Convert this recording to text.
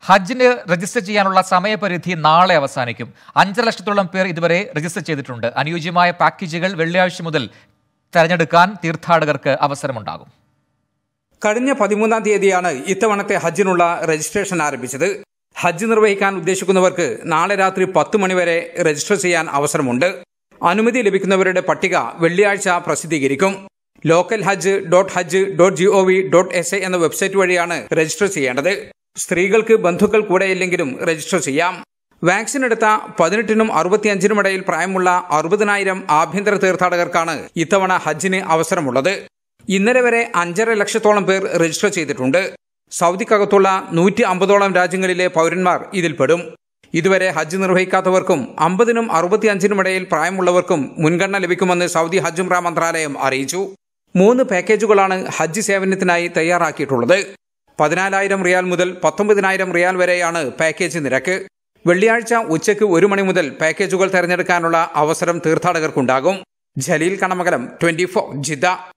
ഹജ്ജിന് രജിസ്റ്റർ ചെയ്യാനുള്ള സമയപരിധി നാളെ അവസാനിക്കും അഞ്ചര ലക്ഷത്തോളം പേർ ഇതുവരെ രജിസ്റ്റർ ചെയ്തിട്ടുണ്ട് അനുയോജ്യമായ പാക്കേജുകൾ വെള്ളിയാഴ്ച മുതൽ തെരഞ്ഞെടുക്കാൻ തീർത്ഥാടകർക്ക് അവസരമുണ്ടാകും കഴിഞ്ഞ പതിമൂന്നാം തീയതിയാണ് ഇത്തവണത്തെ ഹജ്ജിനുള്ള രജിസ്ട്രേഷൻ ആരംഭിച്ചത് ഹജ്ജ് നിർവഹിക്കാൻ ഉദ്ദേശിക്കുന്നവർക്ക് നാളെ രാത്രി പത്ത് മണിവരെ രജിസ്റ്റർ ചെയ്യാൻ അവസരമുണ്ട് അനുമതി ലഭിക്കുന്നവരുടെ പട്ടിക വെള്ളിയാഴ്ച പ്രസിദ്ധീകരിക്കും local hajj dot hajj dot G O V dot S A എന്ന വെബ്സൈറ്റ് വഴിയാണ് രജിസ്റ്റർ ചെയ്യേണ്ടത് സ്ത്രീകൾക്ക് ബന്ധുക്കൾ കൂടെയില്ലെങ്കിലും രജിസ്റ്റർ ചെയ്യാം വാക്സിൻ എടുത്ത പതിനെട്ടിനും അറുപത്തിയഞ്ചിനും ഇടയിൽ പ്രായമുള്ള അറുപതിനായിരം ആഭ്യന്തര തീർത്ഥാടകർക്കാണ് ഇത്തവണ ഹജ്ജിന് അവസരമുള്ളത് ഇന്നലെ വരെ അഞ്ചര ലക്ഷത്തോളം പേർ രജിസ്റ്റർ ചെയ്തിട്ടുണ്ട് സൗദിക്കകത്തുള്ള നൂറ്റി അമ്പതോളം രാജ്യങ്ങളിലെ പൗരന്മാർ ഇതിൽപ്പെടും ഇതുവരെ ഹജ്ജ് നിർവഹിക്കാത്തവർക്കും അമ്പതിനും അറുപത്തിയഞ്ചിനും ഇടയിൽ പ്രായമുള്ളവർക്കും മുൻഗണന ലഭിക്കുമെന്ന് സൗദി ഹജ്ജ് ഉംറ മന്ത്രാലയം അറിയിച്ചു മൂന്ന് പാക്കേജുകളാണ് ഹജ്ജ് സേവനത്തിനായി തയ്യാറാക്കിയിട്ടുള്ളത് പതിനാലായിരം റിയാൽ മുതൽ പത്തൊമ്പതിനായിരം റിയാൽ വരെയാണ് പാക്കേജ് നിരക്ക് വെള്ളിയാഴ്ച ഉച്ചയ്ക്ക് ഒരു മണി മുതൽ പാക്കേജുകൾ തെരഞ്ഞെടുക്കാനുള്ള അവസരം തീർത്ഥാടകർക്കുണ്ടാകും Jaleel Kanamakalam twenty four Jeddah